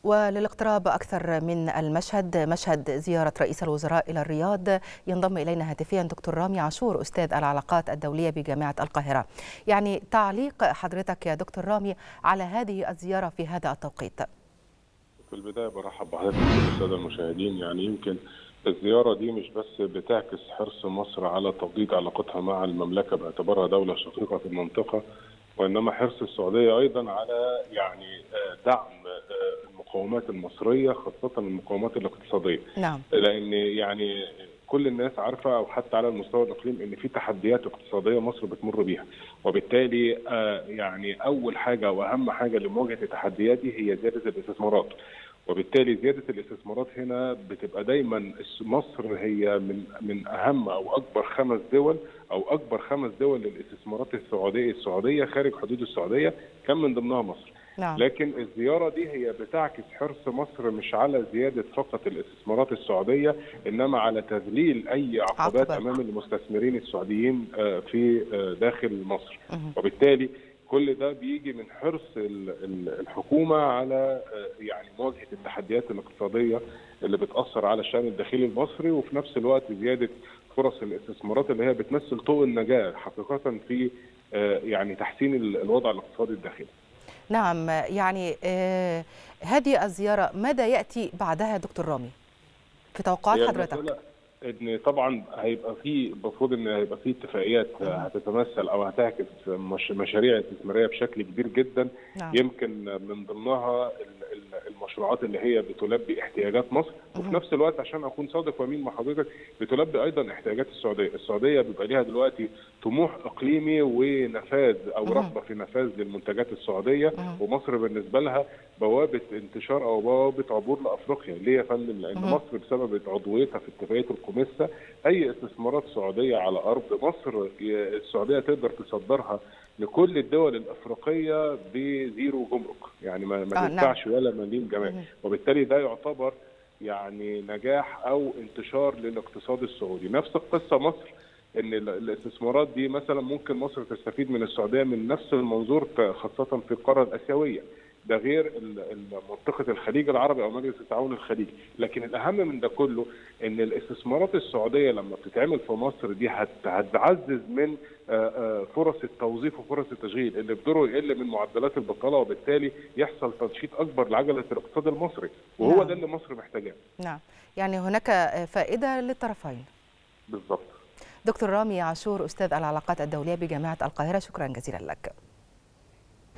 وللاقتراب أكثر من المشهد مشهد زيارة رئيس الوزراء إلى الرياض ينضم إلينا هاتفيا دكتور رامي عاشور أستاذ العلاقات الدولية بجامعة القاهرة يعني تعليق حضرتك يا دكتور رامي على هذه الزيارة في هذا التوقيت في البداية برحب بحضرتك والسادة المشاهدين يعني يمكن الزيارة دي مش بس بتعكس حرص مصر على تجديد علاقتها مع المملكة باعتبارها دولة شقيقة في المنطقة وإنما حرص السعودية أيضا على يعني دعم المقومات المصرية خاصة المقومات الاقتصادية نعم لأن يعني كل الناس عارفة أو حتى على المستوى الإقليمي إن في تحديات اقتصادية مصر بتمر بيها وبالتالي يعني أول حاجة وأهم حاجة لمواجهة التحديات دي هي زيادة الاستثمارات وبالتالي زياده الاستثمارات هنا بتبقى دايما مصر هي من من اهم او اكبر خمس دول او اكبر خمس دول للاستثمارات السعوديه السعوديه خارج حدود السعوديه كان من ضمنها مصر. نعم. لكن الزياره دي هي بتعكس حرص مصر مش على زياده فقط الاستثمارات السعوديه انما على تذليل اي عقبات عقبات. امام المستثمرين السعوديين في داخل مصر مه. وبالتالي كل ده بيجي من حرص الحكومه على يعني مواجهه التحديات الاقتصاديه اللي بتاثر على الشان الداخلي المصري وفي نفس الوقت زياده فرص الاستثمارات اللي هي بتمثل طوق النجاه حقيقه في يعني تحسين الوضع الاقتصادي الداخلي. نعم يعني آه هذه الزيارة ماذا يأتي بعدها دكتور رامي في توقعات حضرتك؟ ان طبعا هيبقى في المفروض ان هيبقى في اتفاقيات هتتمثل او هتعكس مش مشاريع استثماريه بشكل كبير جدا نعم. يمكن من ضمنها المشروعات اللي هي بتلبي احتياجات مصر وفي نفس الوقت عشان اكون صادق وامين مع حضرتك بتلبي ايضا احتياجات السعوديه، السعوديه بيبقى ليها دلوقتي طموح اقليمي ونفاذ او رغبه في نفاذ للمنتجات السعوديه ومصر بالنسبه لها بوابه انتشار او بوابه عبور لافريقيا، ليه يا فندم؟ لان مصر بسبب عضويتها في اتفاقيه الكوميسا اي استثمارات سعوديه على ارض مصر السعوديه تقدر تصدرها لكل الدول الافريقيه بزيرو جمرك يعني ما, ما آه تدفعش نعم. ولا مليم جمال وبالتالي ده يعتبر يعني نجاح او انتشار للاقتصاد السعودي نفس القصه مصر ان الاستثمارات دي مثلا ممكن مصر تستفيد من السعوديه من نفس المنظور خاصه في القاره الاسيويه ده غير منطقه الخليج العربي او مجلس التعاون الخليجي، لكن الاهم من ده كله ان الاستثمارات السعوديه لما بتتعمل في مصر دي هتعزز من فرص التوظيف وفرص التشغيل اللي بدوره يقل من معدلات البطاله وبالتالي يحصل تنشيط اكبر لعجله الاقتصاد المصري وهو نعم. ده اللي مصر محتاجاه. نعم، يعني هناك فائده للطرفين. بالضبط. دكتور رامي عاشور استاذ العلاقات الدوليه بجامعه القاهره شكرا جزيلا لك.